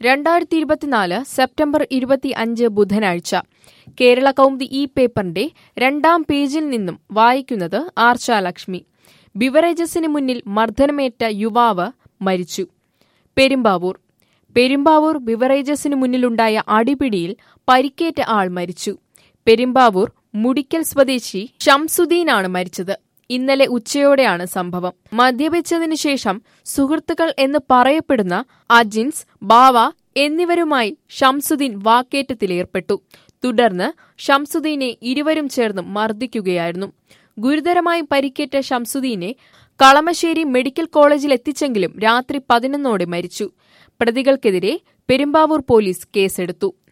രണ്ടായിരത്തി ഇരുപത്തിനാല് സെപ്റ്റംബർ ഇരുപത്തി അഞ്ച് ബുധനാഴ്ച കേരള കൗമുദി ഈ പേപ്പറിന്റെ രണ്ടാം പേജിൽ നിന്നും വായിക്കുന്നത് ആർച്ചാലക്ഷ്മി ബിവറേജസിന് മുന്നിൽ മർദ്ദനമേറ്റ യുവാവ് മരിച്ചു പെരുമ്പാവൂർ പെരുമ്പാവൂർ ബിവറേജസിന് മുന്നിലുണ്ടായ അടിപിടിയിൽ പരിക്കേറ്റ ആൾ മരിച്ചു പെരുമ്പാവൂർ മുടിക്കൽ സ്വദേശി ഷംസുദ്ദീനാണ് മരിച്ചത് ഇന്നലെ ഉച്ചയോടെയാണ് സംഭവം മദ്യപിച്ചതിനു ശേഷം സുഹൃത്തുക്കൾ എന്ന് പറയപ്പെടുന്ന അജിൻസ് ബാവ എന്നിവരുമായി ഷംസുദ്ദീൻ വാക്കേറ്റത്തിലേർപ്പെട്ടു തുടർന്ന് ഷംസുദ്ദീനെ ഇരുവരും ചേർന്ന് മർദ്ദിക്കുകയായിരുന്നു ഗുരുതരമായി പരിക്കേറ്റ ഷംസുദ്ദീനെ കളമശ്ശേരി മെഡിക്കൽ കോളേജിൽ എത്തിച്ചെങ്കിലും രാത്രി പതിനൊന്നോടെ മരിച്ചു പ്രതികൾക്കെതിരെ പെരുമ്പാവൂർ പോലീസ് കേസെടുത്തു